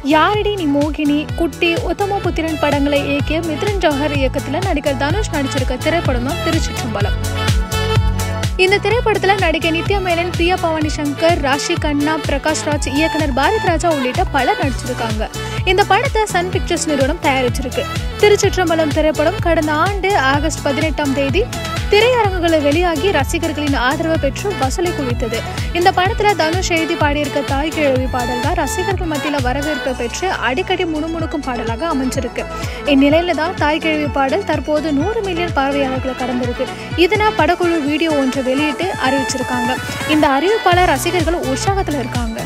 யாரடி நீ மோகினி குட்டி உத்தம புத்திரன் படங்களை இயக்கிய மித்ரன் ஜவஹர் இயக்கத்தில் நடிகர் தனுஷ் நடிச்சிருக்க திரைப்படம் தான் திருச்சிற்றம்பலம் இந்த திரைப்படத்துல நடிகை நித்யா மேனன் பிரியா பவானி சங்கர் ராஷி கண்ணா பிரகாஷ் ராஜ் இயக்குனர் பாரத் ராஜா உள்ளிட்ட பலர் நடிச்சிருக்காங்க இந்த படத்தை சன் பிக்சர்ஸ் நிறுவனம் தயாரிச்சிருக்கு திருச்சிற்றம்பலம் திரைப்படம் கடந்த ஆண்டு ஆகஸ்ட் பதினெட்டாம் தேதி திரையரங்குகளில் வெளியாகி ரசிகர்களின் ஆதரவை பெற்று வசூலை குவித்தது இந்த படத்துல தனுஷ் எழுதி பாடியிருக்க தாய் கிழவி பாடல் தான் ரசிகர்கள் மத்தியில் வரவேற்பை பெற்று அடிக்கடி முணுமுணுக்கும் பாடலாக அமைஞ்சிருக்கு இந்நிலையில தான் தாய் கிழவி பாடல் தற்போது நூறு மில்லியன் பார்வையாளர்களை கடந்திருக்கு இதனை படக்குழு வீடியோ ஒன்று வெளியிட்டு அறிவிச்சிருக்காங்க இந்த அறிவிப்பாளர் ரசிகர்கள் உற்சாகத்தில் இருக்காங்க